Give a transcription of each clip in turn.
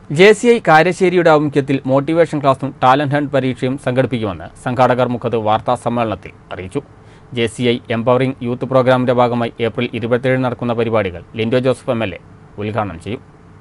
J C I കാരശ്ശേരിയുടെ ആഭിമുഖ്യത്തിൽ motivation ക്ലാസും talent hunt പരീക്ഷയും സംഘടിപ്പിക്കുമെന്ന് സംഘാടകർ മുഖത്ത് വാർത്താ സമ്മേളനത്തിൽ അറിയിച്ചു J C I empowering youth പ്രോഗ്രാമിന്റെ ഭാഗമായി ഏപ്രിൽ ഇരുപത്തിയേഴ് നടക്കുന്ന പരിപാടികൾ Linto Joseph M L A ഉദ്ഘാടനം ചെയ്യും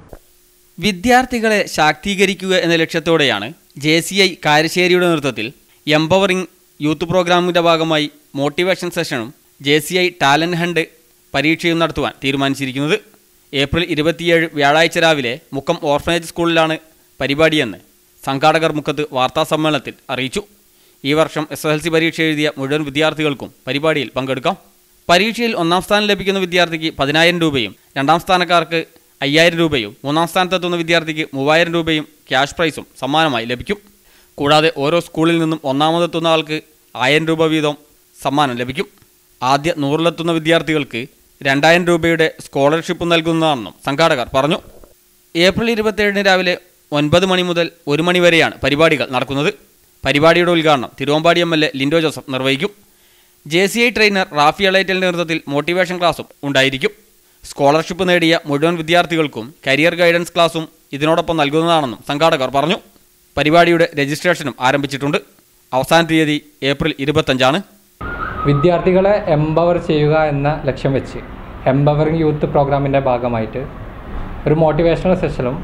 വിദ്യാർത്ഥികളെ ശാക്തീകരിക്കുക എന്ന ലക്ഷ്യത്തോടെയാണ് ജെ സി ഐ കാരശ്ശേരിയുടെ നേതൃത്വത്തിൽ എംപവറിംഗ് യൂത്ത് പ്രോഗ്രാമിൻ്റെ ഭാഗമായി മോട്ടിവേഷൻ സെഷനും J C I talent hunt പരീക്ഷയും നടത്തുവാൻ തീരുമാനിച്ചിരിക്കുന്നത് ഏപ്രിൽ ഇരുപത്തിയേഴ് വ്യാഴാഴ്ച രാവിലെ മുക്കം ഓർഫനേജ് സ്കൂളിലാണ് പരിപാടിയെന്ന് സംഘാടകർ മുഖത്ത് വാർത്താ സമ്മേളനത്തിൽ അറിയിച്ചു ഈ വർഷം എസ് എൽ സി പരീക്ഷ എഴുതിയ മുഴുവൻ വിദ്യാർത്ഥികൾക്കും പരിപാടിയിൽ പങ്കെടുക്കാം പരീക്ഷയിൽ ഒന്നാം സ്ഥാനം ലഭിക്കുന്ന വിദ്യാർത്ഥിക്ക് പതിനായിരം രൂപയും രണ്ടാം സ്ഥാനക്കാർക്ക് അയ്യായിരം രൂപയും മൂന്നാം സ്ഥാനത്തെത്തുന്ന വിദ്യാർത്ഥിക്ക് മൂവായിരം രൂപയും ക്യാഷ് പ്രൈസും സമ്മാനമായി ലഭിക്കും കൂടാതെ ഓരോ സ്കൂളിൽ നിന്നും ഒന്നാമതെത്തുന്ന ആൾക്ക് ആയിരം രൂപ വീതം സമ്മാനം ലഭിക്കും ആദ്യ നൂറിലെത്തുന്ന വിദ്യാർത്ഥികൾക്ക് രണ്ടായിരം രൂപയുടെ സ്കോളർഷിപ്പ് നൽകുന്നതാണെന്നും സംഘാടകർ പറഞ്ഞു ഏപ്രിൽ ഇരുപത്തിയേഴിന് രാവിലെ ഒൻപത് മണി മുതൽ ഒരു മണി വരെയാണ് പരിപാടികൾ നടക്കുന്നത് പരിപാടിയുടെ ഉദ്ഘാടനം Thiruvambadi M L A Linto Joseph നിർവഹിക്കും J C I trainer Rafi അളൈറ്റലിൻ്റെ നേതൃത്വത്തിൽ മോട്ടിവേഷൻ ക്ലാസും ഉണ്ടായിരിക്കും സ്കോളർഷിപ്പ് നേടിയ മുഴുവൻ വിദ്യാർത്ഥികൾക്കും കരിയർ ഗൈഡൻസ് ക്ലാസും ഇതിനോടൊപ്പം നൽകുന്നതാണെന്നും സംഘാടകർ പറഞ്ഞു പരിപാടിയുടെ രജിസ്ട്രേഷനും ആരംഭിച്ചിട്ടുണ്ട് അവസാന തീയതി ഏപ്രിൽ ഇരുപത്തഞ്ചാണ് വിദ്യാർത്ഥികളെ എംപവർ ചെയ്യുക എന്ന ലക്ഷ്യം വെച്ച് എംപവറിംഗ് യൂത്ത് പ്രോഗ്രാമിൻ്റെ ഭാഗമായിട്ട് ഒരു മോട്ടിവേഷണൽ സെഷനും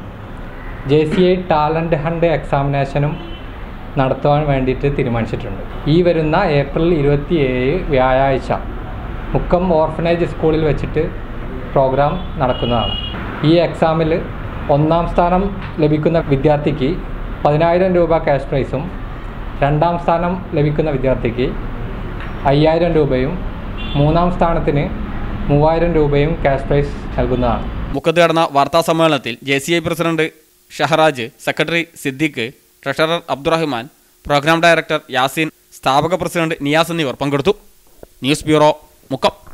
J C I talent hunt എക്സാമിനേഷനും നടത്തുവാൻ വേണ്ടിയിട്ട് തീരുമാനിച്ചിട്ടുണ്ട് ഈ വരുന്ന ഏപ്രിൽ ഇരുപത്തി ഏഴ് വ്യാഴാഴ്ച മുക്കം ഓർഫനേജ് സ്കൂളിൽ വെച്ചിട്ട് പ്രോഗ്രാം നടക്കുന്നതാണ് ഈ എക്സാമിൽ ഒന്നാം സ്ഥാനം ലഭിക്കുന്ന വിദ്യാർത്ഥിക്ക് പതിനായിരം രൂപ ക്യാഷ് പ്രൈസും രണ്ടാം സ്ഥാനം ലഭിക്കുന്ന വിദ്യാർത്ഥിക്ക് അയ്യായിരം രൂപയും മൂന്നാം സ്ഥാനത്തിന് മൂവായിരം രൂപയും ക്യാഷ് പ്രൈസ് നൽകുന്നതാണ് മുക്കത്ത് നടന്ന വാർത്താ സമ്മേളനത്തിൽ J C I president Shahraj secretary Siddique treasurer Abdurahman programme director Yaseen സ്ഥാപക പ്രസിഡന്റ് നിയാസ് എന്നിവർ പങ്കെടുത്തു ന്യൂസ് ബ്യൂറോ മുക്കം